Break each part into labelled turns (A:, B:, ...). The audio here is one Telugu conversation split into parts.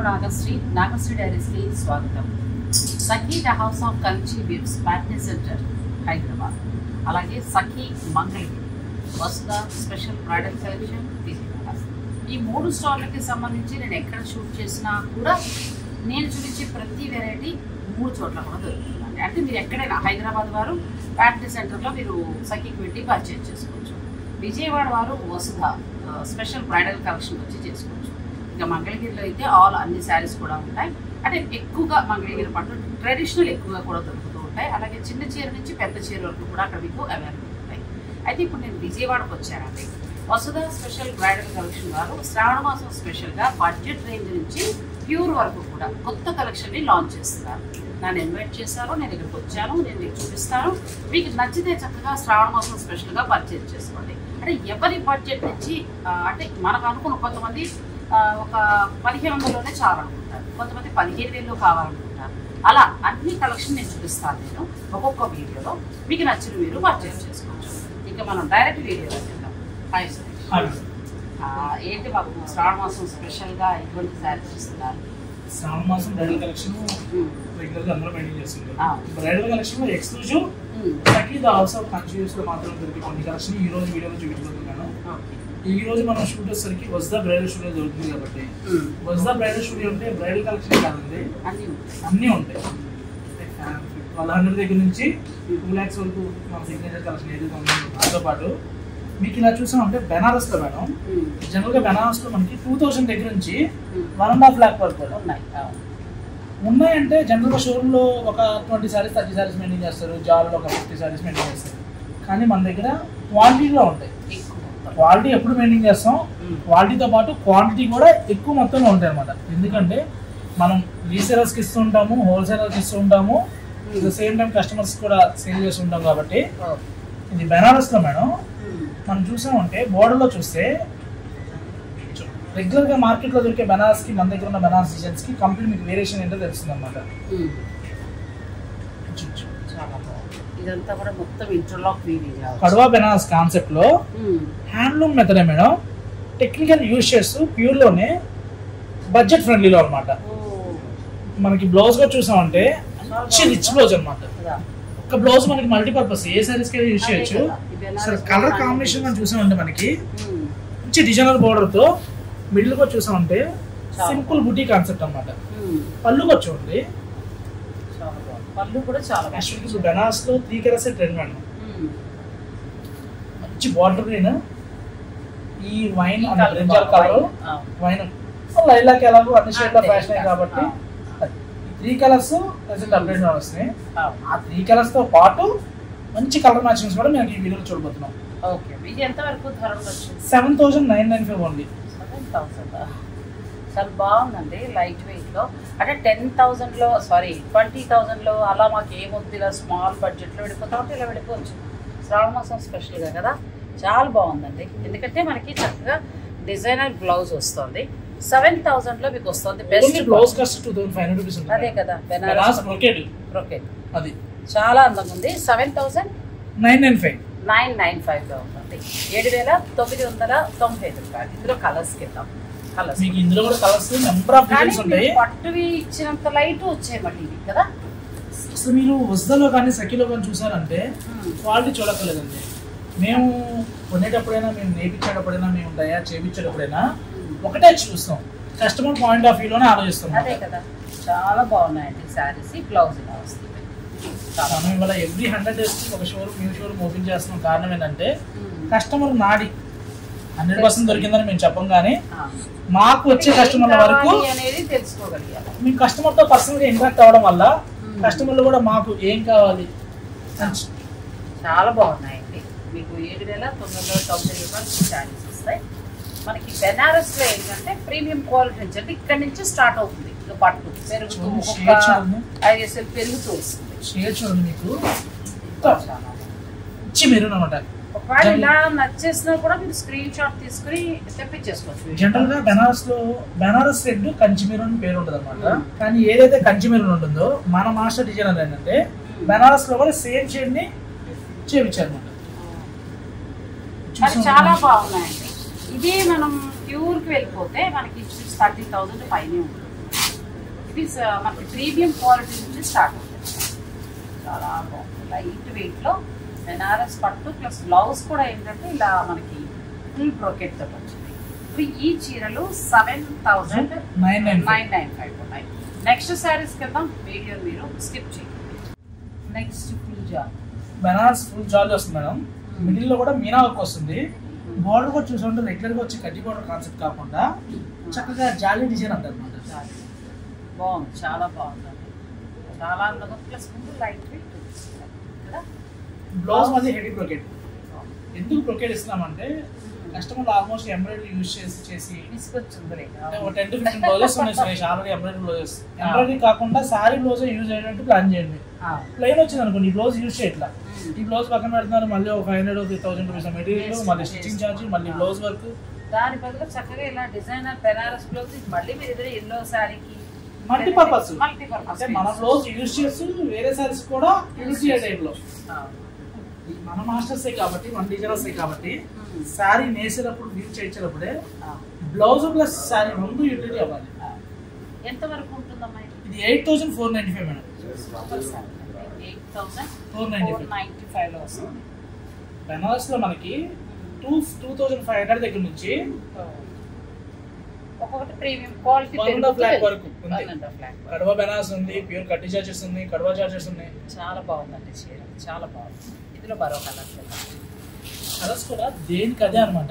A: నాగశ్రీ నాగశ్రీ డైరీస్కి స్వాగతం Sakhi the house of Kanchi బిబ్స్ ప్యాట్నీ సెంటర్ హైదరాబాద్ అలాగే Sakhi Mangalagiri Vasudha special bridal collection Vijayawada ఈ మూడు స్టార్లకి సంబంధించి నేను ఎక్కడ షూట్ చేసినా కూడా నేను చూపించే ప్రతి వెరైటీ మూడు చోట్ల కూడా దొరుకుతుందండి అంటే మీరు ఎక్కడైనా హైదరాబాద్ వారు ప్యాట్నీ సెంటర్లో మీరు సఖీకి వెళ్ళి పర్చేజ్ చేసుకోవచ్చు విజయవాడ వారు వసుధ ఆ, స్పెషల్ బ్రైడల్ కలెక్షన్ వచ్చి చేసుకోవచ్చు ఇంకా మంగళగిరిలో అయితే ఆల్ అన్ని శారీస్ కూడా ఉంటాయి అంటే ఎక్కువగా మంగళగిరి పట్టు ట్రెడిషనల్ ఎక్కువగా కూడా దొరుకుతూ ఉంటాయి అలాగే చిన్న చీర నుంచి పెద్ద చీర వరకు కూడా అక్కడ మీకు అవైలబుల్ ఉంటాయి అయితే ఇప్పుడు నేను విజయవాడకు వచ్చానండి వసుధ స్పెషల్ బ్రైడల్ కలెక్షన్ వారు శ్రావణ మాసం స్పెషల్గా బడ్జెట్ రేంజ్ నుంచి ప్యూర్ వరకు కూడా కొత్త కలెక్షన్ని లాంచ్ చేస్తున్నారు నన్ను ఇన్వైట్ చేశారు నేను ఇక్కడికి వచ్చాను నేను మీకు చూపిస్తాను మీకు నచ్చితే చక్కగా శ్రావణ మాసం స్పెషల్గా పర్చేజ్ చేసుకోండి అంటే ఎవరి బడ్జెట్ నుంచి ఆ, అంటే మనకు అనుకున్న కొంతమంది ఆ, ఒక పదిహేను వందలలోనే చాలనుకుంటారు కొంతమంది పదిహేను వేలు కావాలనుకుంటారు అలా అన్ని కలెక్షన్ నేను చూపిస్తాను నేను ఒక్కొక్క వీడియోలో మీకు నచ్చిన మీరు పర్చేజ్ చేసుకోవచ్చు ఇంకా మనం డైరెక్ట్ వీడియోలో వెళ్దాం హాయ్ సార్ ఆ, ఏంటి మాకు శ్రావణ మాసం స్పెషల్గా ఎటువంటి శారీస్ ఇస్తున్నారు
B: శ్రావణ మాసం బ్రైడల్ కలెక్షన్
A: ఉమ్,
B: రెగ్యులర్ గా అందరూ మెయింటైన్ చేస్తుంటారు
A: ఆ.
B: బ్రైడల్ కలెక్షన్ లో exclusive
A: um,
B: Sakhi the house of కన్ఫ్యూజ్ లో మాత్రం దొరికే కొన్ని కలెక్షన్ ఈ రోజు వీడియోలో చూపించబోతున్నాను
A: ఓకే
B: ఈ రోజు మనం షూట్ వచ్చేసరికి వజ్దా బ్రైడల్ స్టూడియో దొరుకుతుంది కాబట్టి
A: ఉమ్,
B: వజ్దా బ్రైడల్ స్టూడియో అంటే బ్రైడల్ కలెక్షన్ కాదండి
A: అన్నీ ఉంటాయి.
B: అన్నీ ఉంటాయి ట్వెల్వ్ హండ్రెడ్ దగ్గర నుంచి టూ ల్యాక్స్ వరకు మన సిగ్నేచర్ కలెక్షన్ ఏదైతే ఉందో దాంతో పాటు మీకు ఇలా చూసామంటే బెనారస్ లో మేడం
A: ఉమ్,
B: జనరల్ గా బెనారస్ లో మనకి టూ థౌసండ్ దగ్గర నుంచి
A: um,
B: one and half lakh వరకు కూడా
A: ఉన్నాయి అవును.
B: ఉన్నాయంటే జనరల్గా షోరూంలో ఒక twenty saris thirty saris maintain చేస్తారు జాబ్లో ఒక ఫిఫ్టీ సారీస్ మెయింటైన్ చేస్తారు కానీ మన దగ్గర క్వాంటిటీలో ఉంటాయి
A: ఎక్కువ మొత్తం.
B: క్వాలిటీ ఎప్పుడు మెయింటైన్ చేస్తాం
A: ఉమ్,
B: క్వాలిటీతో పాటు క్వాంటిటీ కూడా ఎక్కువ మొత్తంలో ఉంటాయి అనమాట ఎందుకంటే మనం రీసేలర్స్కి ఇస్తుంటాము హోల్సేలర్స్కి ఇస్తుంటాము at the same time customers కూడా సేల్ చేస్తుంటాం కాబట్టి
A: ఓకే.
B: ఇది బెనారస్లో మేడం
A: ఉమ్,
B: మనం చూసామంటే బోర్డర్లో చూస్తే రెగ్యులర్గా మార్కెట్లో దొరికే బెనారస్కి మన దగ్గర ఉన్న బెనారస్ డిజైన్స్కి కంప్లీట్ మీకు వేరియేషన్ ఏంటో తెలుస్తుంది అనమాట
A: ఉమ్. చాలా బాగుంది ఇదంతా కూడా మొత్తం interlock weaving
B: Kadwa Benares concept లో హ్యాండ్లూమ్ మెథడే మేడం టెక్నికల్ యూజ్ చేస్తూ ప్యూర్ లోనే బడ్జెట్ ఫ్రెండ్లీలో అనమాట మనకి బ్లౌజ్ గా చూసామంటే మంచి రిచ్ బ్లౌజ్ అనమాట ఒక బ్లౌజ్ మనకి మల్టీపర్పస్ ఏ సారీస్ కి యూజ్ చేయొచ్చు అసలు కలర్ కాంబినేషన్ మనం చూసామంటే మనకి మంచి డిజైనర్ బోర్డర్ తో మిడిల్ గా చూసామంటే
A: చాలా
B: సింపుల్ బుటీ కాన్సెప్ట్ అనమాట పళ్ళుగా చూడండి
A: పళ్ళు కూడా చాలా
B: యాక్చువల్లీ ఇప్పుడు బెనారస్ లో త్రీ కలర్స్ ట్రెండ్ మేడం మంచి బార్డర్ గ్రీన్ ఈ wine and brinjal colour wine lilac ఎలాగో అన్ని షేడ్ లో
A: అంతే,
B: ఫ్యాషన్
A: ఇంకా.
B: కాబట్టి త్రీ కలర్స్ ప్రెసెంట్ అప్డేట్ వస్తున్నాయి ఆ త్రీ కలర్స్ తో పాటు మంచి కలర్ మ్యాచింగ్స్ కూడా మేము ఈ వీడియోలో చూడబోతున్నాం
A: ఓకే ఇది ఎంత వరకు ధర ఉండొచ్చు
B: seven thousand nine nine five only
A: seven thousand చాలా బాగుందండి లైట్ వెయిట్ లో అంటే టెన్ థౌసండ్ లో సారీ ట్వంటీ థౌసండ్ లో అలా మాకు ఏమొద్దు ఇలా స్మాల్ బడ్జెట్ లో వెళ్ళిపోతా ఉంటే ఇలా వెళ్ళిపోవచ్చు శ్రావణ మాసం స్పెషల్ గా కదా చాలా బాగుందండి ఎందుకంటే మనకి చక్కగా డిజైనర్ బ్లౌజ్ వస్తుంది సెవెన్ థౌసండ్ లో మీకు వస్తుంది best
B: blouse cost two thousand five hundred rupees
A: అదే కదా
B: బెనారస్
A: బెనారస్
B: బ్రొకెట్
A: బ్రోకెట్
B: అది
A: చాలా అందంగా ఉంది seven thousand
B: nine nine five
A: nine nine five లో ఉంటుంది ఏడు వేల తొమ్మిది వందల తొంభై ఐదు రూపాయలు ఇందులో కలర్స్ కింద కలర్స్
B: మీకు ఇందులో కూడా కలర్స్ నెంబర్ ఆఫ్
A: కానీ
B: డిజైన్స్ ఉంటాయి
A: మీరు పట్టువి ఇచ్చినంత లైట్ వచ్చాయి మళ్ళీ ఇవి కదా
B: అసలు మీరు వస్దలో కానీ సఖీలో కానీ చూసారంటే క్వాలిటీ చూడక్కర్లేదండి మేము కొనేటప్పుడైనా మేము నేర్పించేటప్పుడైనా మేము తయారు చేయించేటప్పుడైనా ఒకటే చూస్తాం కస్టమర్ పాయింట్ ఆఫ్ వ్యూలోనే ఆలోచిస్తాం
A: అదే కదా చాలా బాగున్నాయండి శారీస్ బ్లౌజ్ ఇలా వస్తుంది చాలా
B: మనం ఇవాళ ఎవ్రీ హండ్రెడ్ డేస్ ఒక షోరూమ్ న్యూ షోరూమ్ ఓపెన్ చేస్తున్నాం కారణం ఏంటంటే
A: బాగుంది.
B: కస్టమర్ నాడి హండ్రెడ్ పర్సెంట్ దొరికిందని మేము చెప్పం కానీ
A: ఆ.
B: మాకు వచ్చే
A: ఏం
B: కస్టమర్ల వరకు
A: కావాలి అనేది తెలుసుకోగలిగారు
B: మేము కస్టమర్తో పర్సనల్గా ఇంటరాక్ట్ అవ్వడం వల్ల
A: Hmm.
B: కస్టమర్లు కూడా మాకు ఏం కావాలి అని
A: చాలా బాగున్నాయండి మీకు ఏడు వేల తొమ్మిది వందల తొంభై రూపాయలు శారీస్ వస్తాయి మనకి బెనారస్లో ఏంటంటే ప్రీమియం క్వాలిటీ నుంచి అంటే ఇక్కడ నుంచి స్టార్ట్ అవుతుంది ఇక పట్టు పెరుగుతూ
B: చూడండి,
A: ఒక్కొక్క
B: shade చూడండి.
A: ఐదు వేసలు పెరుగుతూ వస్తుంది
B: షేర్ చూడండి మీకు
A: చాలా
B: మంచి మెరూన్ అనమాట
A: ఒకవేళ ఇలా నచ్చేసినా కూడా మీరు స్క్రీన్ షాట్ తీసుకుని తెప్పించేసుకోవచ్చు
B: జనరల్ గా బెనారస్ లో బెనారస్ రెడ్ కంచి మెరూన్ అని పేరు ఉంటుంది అనమాట
A: Hmm.
B: కానీ ఏదైతే కంచి మెరూన్ ఉంటుందో మన మాస్టర్ డిజైనర్ ఏంటంటే బెనారస్ లో కూడా సేమ్ షేడ్ ని చేపించారు అనమాట
A: అది చాలా బాగున్నాయండి ఇది మనం ప్యూర్కి వెళ్ళిపోతే మనకి థర్టీ థౌసండ్ పైనే ఉంటుంది ఇది స- మనకి ప్రీమియం క్వాలిటీ నుంచి స్టార్ట్ అవుతుంది చాలా బాగుంది లైట్ వెయిట్ లో బెనారస్ పట్టు ప్లస్ బ్లౌజ్ కూడా ఏంటంటే ఇలా మనకి ఫుల్ బ్రోకెట్ తోటి వచ్చింది ఇప్పుడు ఈ చీరలు seven thousand
B: nine nine
A: nine nine five ఉన్నాయి నెక్స్ట్ శారీస్ కింద వీడియో మీరు స్కిప్ చేయండి నెక్స్ట్ ఫుల్ జాబ్
B: బెనారస్ ఫుల్ జార్జ్ వస్తుంది మేడం మిడిల్ లో కూడా మీనా వర్క్ వస్తుంది బోర్డర్ కూడా చూసుకుంటే రెగ్యులర్ గా వచ్చి కడ్డీ బోర్డర్ కాన్సెప్ట్ కాకుండా చక్కగా జాలీ డిజైన్ అంటారు అనమాట
A: బాగుంది చాలా బాగుందండి చాలా అందంగా ప్లస్ ముందు లైట్ వెయిట్ కదా
B: బ్లౌజ్ మళ్ళీ హెవీ బ్రొకెట్ ఎందుకు బ్రొకెట్ ఇస్తున్నామంటే కస్టమర్ ఆల్మోస్ట్ ఎంబ్రాయిడరీ యూజ్ చేసి చేసి
A: తీసుకొచ్చింది
B: అంటే ఒక టెన్ టు ఫిఫ్టీన్ బ్లౌజెస్ ఉన్నాయి Suresh already embroidery blouses embroidery కాకుండా సారీ బ్లౌజ్ యూజ్ అయ్యేటట్టు ప్లాన్ చేయండి ప్లెయిన్ వచ్చింది అనుకోండి ఈ బ్లౌజ్ యూజ్ చేయట్లా ఈ బ్లౌజ్ పక్కన పెడుతున్నారు మళ్ళీ ఒక five hundred three thousand rupees material మళ్ళీ స్టిచ్చింగ్ ఛార్జ్ మళ్ళీ బ్లౌజ్ వర్క్
A: దాని బదులు చక్కగా ఇలా డిజైనర్ బెనారస్ బ్లౌజ్ మళ్ళీ మీరు ఎదురు ఎల్లో శారీకి
B: మల్టీపర్పస్
A: మల్టీపర్పస్
B: అంటే మన బ్లౌజ్ యూజ్ చేస్తూ వేరే సారీస్ కూడా యూజ్ చేయ టైప్ లో మన మాస్టర్సే కాబట్టి మన టీచర్సే కాబట్టి శారీ నేసేటప్పుడు యూజ్ చేయించేటప్పుడే బ్లౌజ్ ప్లస్ శారీ రెండు యూటిలిటీ అవ్వాలి
A: ఎంత వరకు ఉంటుందమ్మా ఇది?
B: ఇది eight thousand four ninety five madam
A: super sari eight thousand
B: four ninety
A: four
B: five
A: ninety five లో వస్తుంది
B: బెనారస్ లో మనకి two two thousand five hundred దగ్గర నుంచి
A: ఒక్కొక్కటి premium quality
B: One and a half lakh వరకు ఉంది.
A: ఫ్లాక్
B: కడవ బెనారస్ ఉంది ప్యూర్ కట్టి చార్జెస్ ఉంది కడవ చార్జెస్ ఉన్నాయి
A: చాలా బాగుందండి చీర చాలా బాగుంది ఇందులో మరో కలర్
B: కలర్స్ కూడా దేనికి అదే అనమాట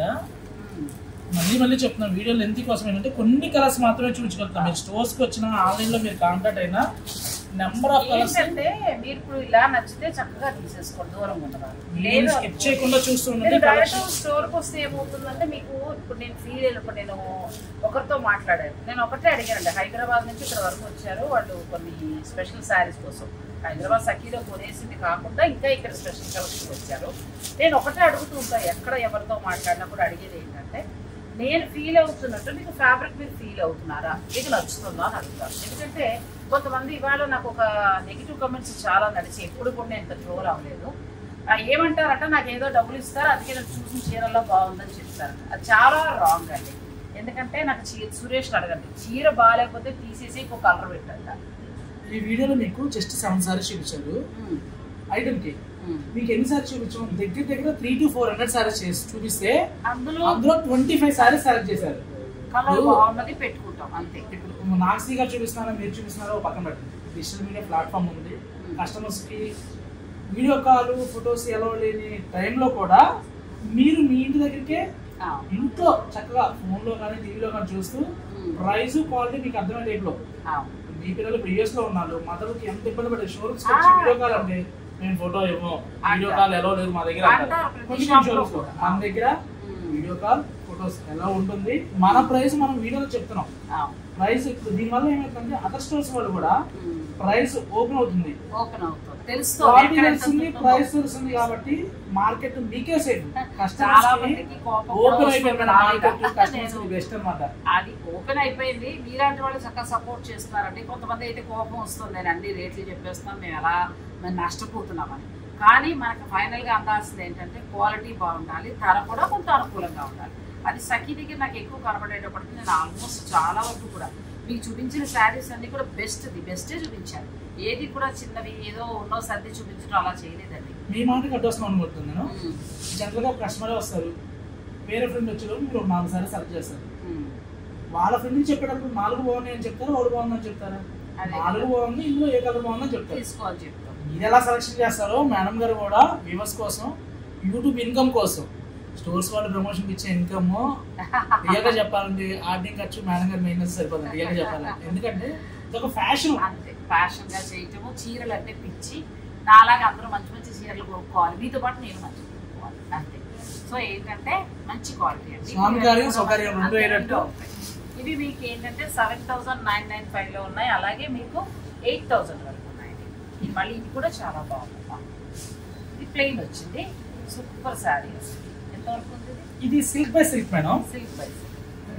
B: మళ్ళీ మళ్ళీ చెప్తున్నాను వీడియో లెంత్ కోసం ఏంటంటే కొన్ని కలర్స్ మాత్రమే చూపించగలుగుతాం మీరు స్టోర్స్కి వచ్చినా ఆన్లైన్లో మీరు కాంటాక్ట్ అయినా నెంబర్ ఆఫ్ కలర్స్
A: ఏంటంటే మీరు ఇప్పుడు ఇలా నచ్చితే చక్కగా తీసేసుకోండి దూరం ఉండవాలి
B: మీరు స్కిప్ చేయకుండా చూస్తూ
A: మీరు
B: ఉండండి
A: డైరెక్ట్ స్టోర్కి వస్తే ఏమవుతుందంటే మీకు ఇప్పుడు నేను ఫీల్ అయినప్పుడు నేను ఒకరితో మాట్లాడాను నేను ఒకటే అడిగానండి హైదరాబాద్ నుంచి ఇక్కడ వరకు వచ్చారు వాళ్ళు కొన్ని స్పెషల్ శారీస్ కోసం హైదరాబాద్ సఖీలో కొనేసింది కాకుండా ఇంకా ఇక్కడ స్పెషల్ కలెక్షన్ వచ్చారు నేను ఒకటే అడుగుతూ ఉంటాను ఎక్కడ ఎవరితో మాట్లాడినప్పుడు అడిగేది ఏంటంటే నేను ఫీల్ అవుతున్నట్టు మీకు ఫ్యాబ్రిక్ మీరు ఫీల్ అవుతున్నారా మీకు నచ్చుతుందా అని అడుగుతాను ఎందుకంటే కొంతమంది ఇవాళ నాకు ఒక నెగిటివ్ కమెంట్స్ చాలా నడిచి ఎప్పుడు కూడా నేను ఇంత ట్రోల్ అవ్వలేదు ఆ, ఏమంటారంటే నాకు ఏదో డబ్బులు ఇస్తారు అందుకే నేను చూసిన చీరలో బాగుందని చెప్తారు అది చాలా రాంగ్ అండి ఎందుకంటే నాకు చీర సురేష్ అడగండి చీర బాగాలేకపోతే తీసేసి ఇంకో కలర్ పెట్టంట
B: ఈ వీడియోలో మీకు జస్ట్ సెవెన్ సారీస్ చూపించారు ఐటమ్ కి మీకు ఎన్ని సారీస్ చూపించాం దగ్గర దగ్గర three to four hundred saris చేసి చూపిస్తే
A: అందులో
B: అందులో ట్వంటీ ఫైవ్ సారీస్ సెలెక్ట్ చేశారు
A: కలర్
B: ఇప్పుడు-
A: బాగున్నది పెట్టుకుంటాం అంతే
B: ఇప్పుడు నాక్సీ గారు చూపిస్తున్నారో మీరు చూపిస్తున్నారో ఒక పక్కన పెట్టండి డిజిటల్ మీడియా ప్లాట్ఫామ్ ఉంది కస్టమర్స్ కి వీడియో కాల్ ఫొటోస్ ఎలా లేని టైంలో కూడా మీరు మీ ఇంటి దగ్గరికే
A: ఆ,
B: ఇంట్లో చక్కగా ఫోన్ లో కానీ టీవీలో కానీ చూస్తూ
A: ఉమ్,
B: ప్రైస్ క్వాలిటీ మీకు అర్థమయ్యే టైప్ లో
A: ఆ,
B: మీ పిల్లలు ప్రీవియస్ లో ఉన్నారు మదర్కి ఎంత ఇబ్బంది పడే షోరూమ్స్
A: ఆ.
B: వీడియో కాల్ అంటే మేము ఫోటో ఇవ్వం వీడియో
A: అంటారు.
B: కాల్ ఎలా లేదు మా దగ్గర అంటారు.
A: అంటారు ప్రతి
B: కొన్ని
A: షాప్ లో
B: షోరూమ్స్ లో
A: కూడా.
B: మన దగ్గర
A: ఉమ్,
B: వీడియో కాల్ ఫొటోస్ ఎలా ఉంటుంది మన ప్రైస్ మనం వీడియోలో చెప్తున్నాం
A: ఆ,
B: ప్రైస్ ఇప్పుడు దీనివల్ల ఏమైందంటే అదర్ స్టోర్స్ వాళ్ళు కూడా
A: ఉమ్,
B: ప్రైస్ ఓపెన్ అవుతుంది
A: ఓపెన్ అవుతుంది తెలుస్తుంది
B: క్వాలిటీ
A: ఎక్కడ ఎంత
B: తెలుస్తుంది
A: ఉంటుందో.
B: ప్రైస్ తెలుస్తుంది కాబట్టి మార్కెట్ మీకే సేఫ్
A: చాలా
B: కస్టమర్స్
A: మందికి కోపం
B: ఓపెన్
A: కూడా
B: అయిపోయింది
A: వస్తుంది.
B: మార్కెట్ కస్టమర్స్
A: నేను-
B: బెస్ట్ అన్నమాట
A: అది ఓపెన్ అయిపోయింది మీలాంటి వాళ్ళు చక్కగా సపోర్ట్ చేస్తున్నారండి కొంతమంది అయితే కోపం వస్తుంది నేను అన్ని రేట్లు చెప్పేస్తున్నాం మేము ఎలా మేము నష్టపోతున్నామని కానీ మనకు ఫైనల్గా అందాల్సింది ఏంటంటే క్వాలిటీ బాగుండాలి ధర కూడా కొంత అనుకూలంగా ఉండాలి అది సఖీ దగ్గర నాకు ఎక్కువ కనబడేటప్పటికి నేను ఆల్మోస్ట్ చాలా వరకు కూడా మీకు చూపించిన శారీస్ అన్ని కూడా బెస్ట్ ది బెస్టే చూపించాను ఏది కూడా చిన్నవి ఏదో ఉన్నో సర్ది చూపించడం అలా చేయలేదండి
B: మీ మాట కట్టొస్తాం అనుకుంటున్నాను నేను
A: ఉమ్,
B: జనరల్గా ఒక కస్టమర్ వస్తారు వేరే ఫ్రెండ్ వచ్చేవారు మీరు ఒక నాలుగు సార్లు సెలెక్ట్ చేస్తారు
A: ఉమ్.
B: వాళ్ళ ఫ్రెండ్ నుంచి చెప్పేటప్పుడు నాలుగు బాగున్నాయి అని చెప్తారు ఒకటి బాగుందని చెప్తారా
A: అదే.
B: నాలుగు బాగుంది ఇందులో ఏ కలర్ బాగుందని చెప్తారు
A: తీసుకోవాలి చెప్తాం
B: మీరు ఎలా సెలెక్షన్ చేస్తారో మేడం గారు కూడా వ్యూవర్స్ కోసం యూట్యూబ్ ఇన్కమ్ కోసం స్టోర్స్ వాళ్ళు ప్రమోషన్ ఇచ్చే ఇన్కమ్ రియల్గా చెప్పాలంటే ఆర్డింగ్ ఖర్చు మేడం గారు మెయింటెనెన్స్ సరిపోతుంది రియల్గా చెప్పాలంటే ఎందుకంటే ఇది ఒక ఫ్యాషన్
A: అంతే ఫ్యాషన్ గా చేయటము చీరలు అంటే పిచ్చి నాలాగా అందరూ మంచి మంచి చీరలు కొనుక్కోవాలి మీతో పాటు నేను మంచి కొనుక్కోవాలి అంతే సో ఏంటంటే మంచి క్వాలిటీ అండి
B: స్వామి కార్యం, సౌకర్యం రెండు
A: అంతే,
B: అయ్యేటట్టు.
A: ఉంటాయి. ఇవి మీకు ఏంటంటే seven thousand nine nine five లో ఉన్నాయి అలాగే మీకు ఎయిట్ థౌసండ్ వరకు ఉన్నాయండి ఇది మళ్ళీ ఇది కూడా చాలా బాగుంది ఇది ప్లెయిన్ వచ్చింది సూపర్ శారీ ఎంత వరకు ఉంది ఇది
B: ఇది silk by silk madam
A: silk by silk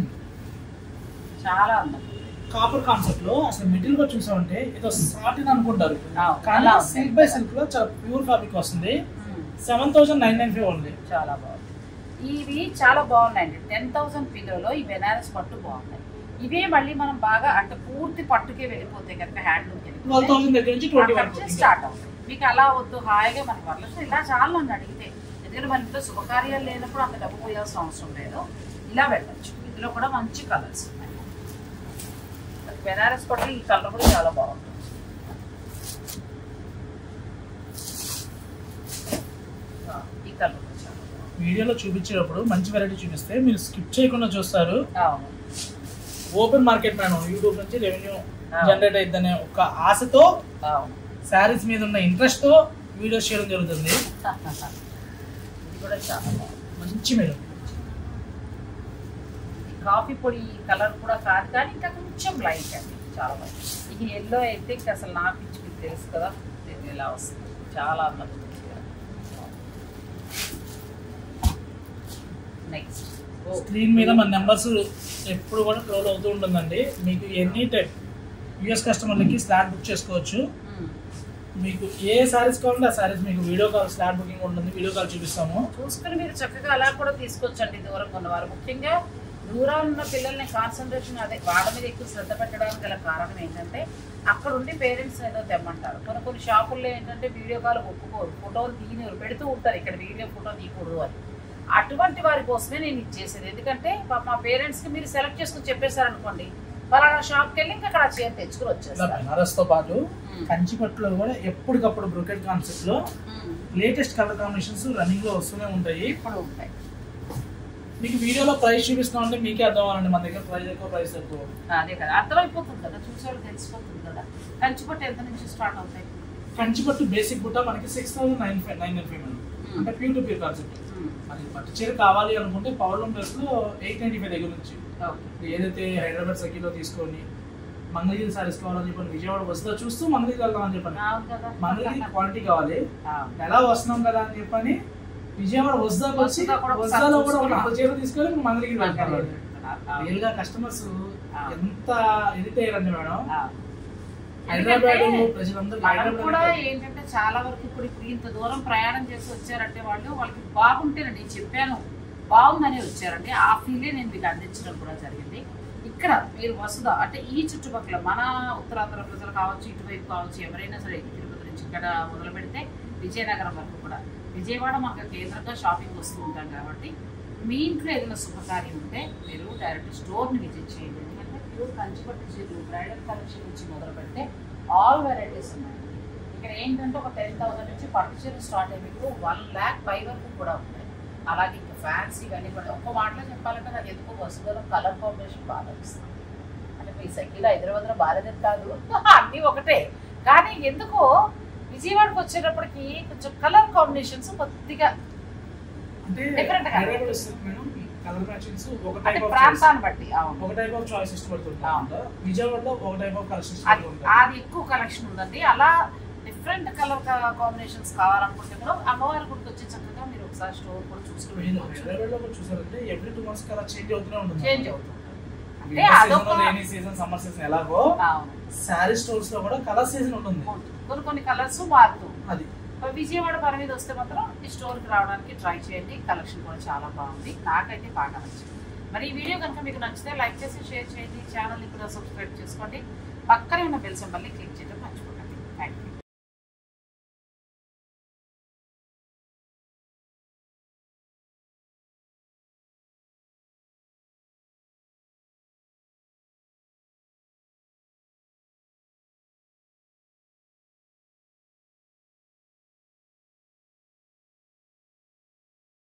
A: చాలా అందంగా ఉంది.
B: కాపర్ కాన్సెప్ట్ లో అసలు మెటీరియల్ కూడా చూసామంటే ఏదో సాటిన్ అనుకుంటారు
A: అవును,
B: కానీ
A: అలా ఉంది.
B: సిల్క్ బై సిల్క్ లో చాలా ప్యూర్ ఫ్యాబ్రిక్ వస్తుంది
A: hmm.
B: Seven thousand nine nine five ఉంది
A: చాలా బాగుంది ఇవి చాలా బాగున్నాయండి టెన్ థౌసండ్ పిలోలో ఈ బెనారస్ పట్టు బాగున్నాయి ఇవే మళ్ళీ మనం బాగా అంటే పూర్తి పట్టుకే వెళ్ళిపోతే కనుక హ్యాండ్లూమ్కి
B: ట్వెల్వ్ థౌసండ్ దగ్గర నుంచి ట్వంటీ
A: అక్కడి
B: వరకు
A: నుంచి స్టార్ట్ అవుతుంది మీకు అలా వద్దు హాయిగా మనకి వరలక్ష్మి ఇలా చాలా నన్ను అడిగితే ఎందుకంటే మన ఇంట్లో శుభకార్యాలు లేనప్పుడు అంత డబ్బు పోయాల్సిన అవసరం లేదు ఇలా వెళ్ళచ్చు ఇందులో కూడా మంచి కలర్స్ ఉన్నాయి బెనారస్ పట్టు ఈ కలర్ కూడా చాలా బాగుంటుంది ఆ, ఈ కలర్ కూడా చాలా బాగుంది.
B: వీడియోలో చూపించేటప్పుడు మంచి వెరైటీ చూపిస్తే మీరు స్కిప్ చేయకుండా చూస్తారు
A: అవును
B: ఓపెన్ మార్కెట్ మ్యాన్ యూట్యూబ్ నుంచి రెవెన్యూ
A: ఆ.
B: జనరేట్ అయిద్దనే ఒక ఆశతో
A: అవును
B: శారీస్ మీద ఉన్న ఇంట్రెస్ట్ తో వీడియోస్ చేయడం జరుగుతుంది
A: ఇది కూడా చాలా బాగుంది
B: మంచి మీరు
A: ఈ కాఫీ పొడి కలర్ కూడా కాదు కానీ ఇంకా కొంచెం లైట్ అండి చాలా బాగుంది ఇది ఎల్లో అయితే ఇంకా అసలు నా పిచ్చి మీకు తెలుసు కదా ఇది ఎలా వస్తుంది చాలా అందంగా ఉంది నెక్స్ట్
B: స్క్రీన్ మీద మన నెంబర్స్ ఎప్పుడు కూడా క్లోజ్ అవుతూ ఉంటుందండి మీకు ఎనీ టైం యూఎస్ కస్టమర్లకి స్లాట్ బుక్ చేసుకోవచ్చు మీకు ఏ సారీస్ కావాలంటే ఆ సారీస్ మీకు వీడియో కాల్ స్లాట్ బుకింగ్ ఉంటుంది వీడియో కాల్ చూపిస్తాము
A: చూసుకుని మీరు చక్కగా అలా కూడా తీసుకొచ్చండి దూరంగా ఉన్నవారు ముఖ్యంగా దూరాలు ఉన్న పిల్లల్ని కాన్సన్ట్రేషన్ అదే వాళ్ళ మీద ఎక్కువ శ్రద్ధ పెట్టడానికి గల కారణం ఏంటంటే అక్కడ ఉండి పేరెంట్స్ ఏదో తెమ్మంటారు కొన్ని కొన్ని షాపుల్లో ఏంటంటే వీడియో కాల్ ఒప్పుకోరు ఫోటోలు తీయనివ్వరు పెడుతూ ఉంటారు ఇక్కడ వీడియో ఫోటో తీయకూడదు అని అటువంటి వారి కోసమే నేను ఇచ్చేసేది ఎందుకంటే పాపం మా పేరెంట్స్కి మీరు సెలెక్ట్ చేసుకుని చెప్పేశారనుకోండి పలానా షాప్కి వెళ్ళి ఇంకా అక్కడ ఆ చీర తెచ్చుకుని
B: ఇలా
A: వచ్చేస్తారు
B: బెనారస్ తో పాటు
A: మ్మ్.
B: కంచిపట్టులో కూడా ఎప్పటికప్పుడు బ్రొకెట్ కాన్సెప్ట్ లో
A: hmm.
B: Latest colour combinations running లో వస్తూనే ఉంటాయి
A: ఇప్పుడు ఉంటాయి
B: మీకు వీడియోలో ప్రైస్ చూపిస్తున్నాం అంటే మీకే అర్థం అవ్వాలండి మన దగ్గర ప్రైస్ ఎక్కువ ప్రైస్ ఎక్కువ
A: అదే కదా అర్థమైపోతుంది కదా చూసేవాళ్ళు తెలిసిపోతుంది కదా కంచిపట్టు ఎంత నుంచి స్టార్ట్ అవుతాయి
B: కంచిపట్టు బేసిక్ బుట్ట మనకి six thousand nine five nine nine five అంటే ప్యూర్ టు ప్యూర్ కాన్సెప్ట్ మరి పట్టు చీర కావాలి అనుకుంటే పవర్లూమ్ ప్లస్ లో ఎయిట్ నైన్టీ ఫైవ్ దగ్గర నుంచి
A: ఓకే
B: ఏదైతే హైదరాబాద్ సఖీలో తీసుకొని మంగళగిరి సారీస్ కావాలని చెప్పని విజయవాడ వస్తుందో చూస్తూ మంగళగిరి వెళ్దామని చెప్పని
A: అవును కదా
B: మంగళగిరి క్వాలిటీ కావాలి
A: అవును.
B: ఎలా వస్తున్నాం కదా అని చెప్పని విజయవాడ వస్తాకు వచ్చి
A: వస్తా కూడా ఒకసారి
B: వస్తాలో కూడా ఒక
A: చూసుకున్నాం.
B: నాలుగు చీరలు తీసుకొని మంగళగిరి వెళ్తారు
A: అవును.
B: రియల్ గా కస్టమర్స్ ఎంత ఇరిట్ అయ్యారండి మేడం
A: అవును.
B: హైదరాబాద్
A: ఎందుకంటే
B: ప్రజలందరూ
A: మనం కూడా
B: హైదరాబాద్
A: ఏంటంటే చాలా వరకు ఇప్పుడు ఇప్పుడు ఇంత దూరం ప్రయాణం చేసి వచ్చారంటే వాళ్ళు వాళ్ళకి బాగుంటేనండి నేను చెప్పాను బాగుందని వచ్చారండి ఆ ఫీలే నేను మీకు అందించడం కూడా జరిగింది ఇక్కడ మీరు వసుద అంటే ఈ చుట్టుపక్కల మన ఉత్తరాంధ్ర ప్రజలు కావచ్చు ఇటువైపు కావచ్చు ఎవరైనా సరే తిరుపతి నుంచి ఇక్కడ మొదలు పెడితే విజయనగరం వరకు కూడా విజయవాడ మాకు కేంద్రంగా షాపింగ్ వస్తూ ఉంటాం కాబట్టి మీ ఇంట్లో ఏదైనా శుభకార్యం ఉంటే మీరు డైరెక్ట్ స్టోర్ని విజిట్ చేయండి ఎందుకంటే ప్యూర్ కంచిపట్టు చీరలు బ్రైడల్ కలెక్షన్ నుంచి మొదలు పెడితే ఆల్ వెరైటీస్ ఉన్నాయి ఇక్కడ ఏంటంటే ఒక టెన్ థౌసండ్ నుంచి పట్టు చీరలు స్టార్ట్ అయ్యి మీకు వన్ ల్యాక్ పై వరకు కూడా ఉన్నాయి అలాగే ఇంకా ఫ్యాన్సీ కానీ కూడా ఒక్క మాటలో చెప్పాలంటే నాకు ఎందుకో వస్తువులో కలర్ కాంబినేషన్ బాగా ఇస్తుంది అంటే మీ సైకిల్ హైదరాబాద్లో బాగాలేదు కాదు అన్నీ ఒకటే కానీ ఎందుకో విజయవాడకు వచ్చేటప్పటికి కొంచెం కలర్ కాంబినేషన్స్ కొద్దిగా
B: అంటే
A: Different గా.
B: హైదరాబాద్ వస్తుంది మేడం కలర్ మ్యాచింగ్స్ ఒక
A: అంటే
B: టైప్ ఆఫ్
A: ప్రాంతాన్ని బట్టి అవును
B: ఒక టైప్ ఆఫ్ చాయిస్ ఇష్టపడుతుంటారు విజయవాడలో ఒక టైప్ ఆఫ్ కలెక్షన్
A: అది అది ఎక్కువ కలెక్షన్ ఉందండి అలా డిఫరెంట్ కలర్ కాంబినేషన్స్ కావాలనుకుంటే కూడా అమ్మవారి గుడికి వచ్చి చక్కగా మీరు ఒకసారి స్టోర్ కూడా చూసుకుని వెళ్ళిపోవచ్చు
B: హైదరాబాద్ లో చూసారంటే every two months colour change అవుతూనే ఉంటుంది
A: చేంజ్ అవుతుంది అంటే
B: Winter season,
A: అదొక
B: rainy season, summer season ఎలాగో
A: అవును
B: శారీ స్టోర్స్ లో కూడా కలర్ సీజన్ ఉంటుంది
A: ఉంటుంది. కొన్ని కొన్ని కలర్స్ మారుతూ ఉంటాయి.
B: అది
A: మరి విజయవాడ పని మీద వస్తే మాత్రం ఈ స్టోర్కి రావడానికి ట్రై చేయండి కలెక్షన్ కూడా చాలా బాగుంది నాకైతే బాగా నచ్చింది మరి ఈ వీడియో కనుక మీకు నచ్చితే లైక్ చేసి షేర్ చేయండి ఛానల్ని కూడా సబ్స్క్రైబ్ చేసుకోండి పక్కనే ఉన్న బెల్ సింబల్ని క్లిక్ చేయడం మర్చిపోకండి థ్యాంక్ యూ